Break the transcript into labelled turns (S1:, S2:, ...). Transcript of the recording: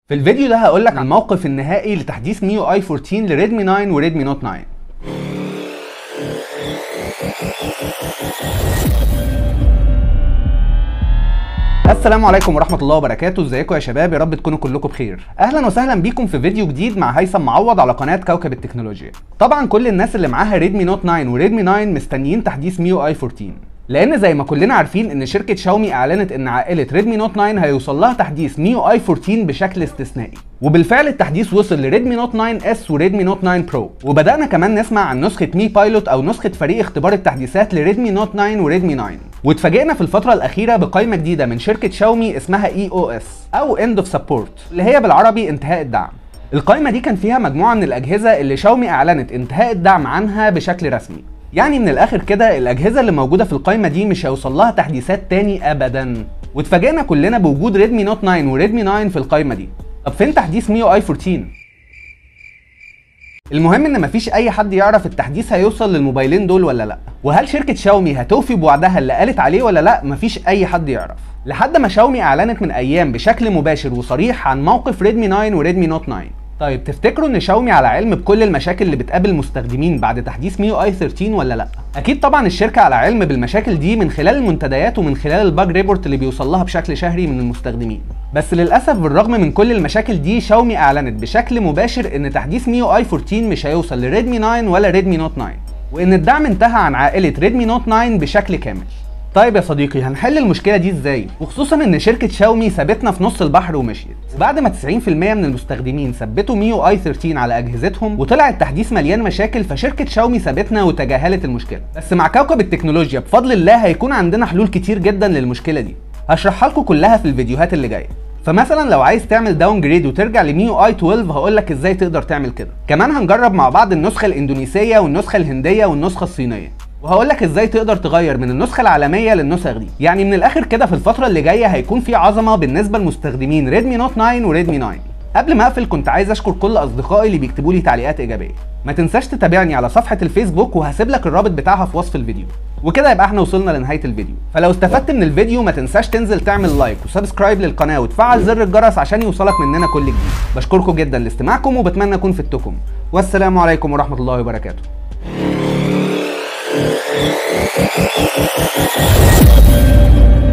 S1: في الفيديو ده هقول لك عن الموقف النهائي لتحديث ميو اي 14 لريدمي 9 وريدمي نوت 9 السلام عليكم ورحمة الله وبركاته، ازيكم يا شباب يا رب تكونوا كلكم بخير. أهلا وسهلا بيكم في فيديو جديد مع هيثم معوض على قناة كوكب التكنولوجيا. طبعا كل الناس اللي معاها ريدمي نوت 9 وريدمي 9 مستنيين تحديث ميو اي 14 لان زي ما كلنا عارفين ان شركه شاومي اعلنت ان عائله ريدمي نوت 9 هيوصل لها تحديث ميو اي 14 بشكل استثنائي وبالفعل التحديث وصل لريدمي نوت 9 اس وريدمي نوت 9 برو وبدانا كمان نسمع عن نسخه مي بايلوت او نسخه فريق اختبار التحديثات لريدمي نوت 9 وريدمي 9 واتفاجئنا في الفتره الاخيره بقائمه جديده من شركه شاومي اسمها اي او اس او اند اوف سبورت اللي هي بالعربي انتهاء الدعم القائمه دي كان فيها مجموعه من الاجهزه اللي شاومي اعلنت انتهاء الدعم عنها بشكل رسمي يعني من الاخر كده الاجهزه اللي موجوده في القائمه دي مش هيوصل لها تحديثات تاني ابدا واتفاجئنا كلنا بوجود ريدمي نوت 9 وريدمي 9 في القائمه دي طب فين تحديث ميو اي 14 المهم ان مفيش اي حد يعرف التحديث هيوصل للموبايلين دول ولا لا وهل شركه شاومي هتوفي بوعدها اللي قالت عليه ولا لا مفيش اي حد يعرف لحد ما شاومي اعلنت من ايام بشكل مباشر وصريح عن موقف ريدمي 9 وريدمي نوت 9 طيب تفتكروا ان شاومي على علم بكل المشاكل اللي بتقابل المستخدمين بعد تحديث ميو اي 13 ولا لا اكيد طبعا الشركه على علم بالمشاكل دي من خلال المنتديات ومن خلال الباج ريبورت اللي بيوصل لها بشكل شهري من المستخدمين بس للاسف بالرغم من كل المشاكل دي شاومي اعلنت بشكل مباشر ان تحديث ميو اي 14 مش هيوصل لريدمي 9 ولا ريدمي نوت 9 وان الدعم انتهى عن عائله ريدمي نوت 9 بشكل كامل طيب يا صديقي هنحل المشكله دي ازاي وخصوصا ان شركه شاومي سابتنا في نص البحر ومشيت وبعد ما 90% من المستخدمين ثبتوا ميو اي 13 على اجهزتهم وطلع التحديث مليان مشاكل فشركه شاومي سابتنا وتجاهلت المشكله بس مع كوكب التكنولوجيا بفضل الله هيكون عندنا حلول كتير جدا للمشكله دي هشرحها لكم كلها في الفيديوهات اللي جايه فمثلا لو عايز تعمل داون جريد وترجع لميو اي 12 هقول لك ازاي تقدر تعمل كده كمان هنجرب مع بعض النسخه الاندونيسيه والنسخه الهنديه والنسخه الصينيه وهقول لك ازاي تقدر تغير من النسخه العالميه للنسخ دي يعني من الاخر كده في الفتره اللي جايه هيكون في عظمه بالنسبه لمستخدمين ريدمي نوت 9 وريدمي 9 قبل ما اقفل كنت عايز اشكر كل اصدقائي اللي بيكتبوا لي تعليقات ايجابيه ما تنساش تتابعني على صفحه الفيسبوك وهسيب لك الرابط بتاعها في وصف الفيديو وكده يبقى احنا وصلنا لنهايه الفيديو فلو استفدت من الفيديو ما تنساش تنزل تعمل لايك وسبسكرايب للقناه وتفعل زر الجرس عشان يوصلك مننا كل جديد بشكركم جدا لاستماعكم وبتمنى اكون فدتكم والسلام عليكم ورحمه الله وبركاته
S2: Thank you.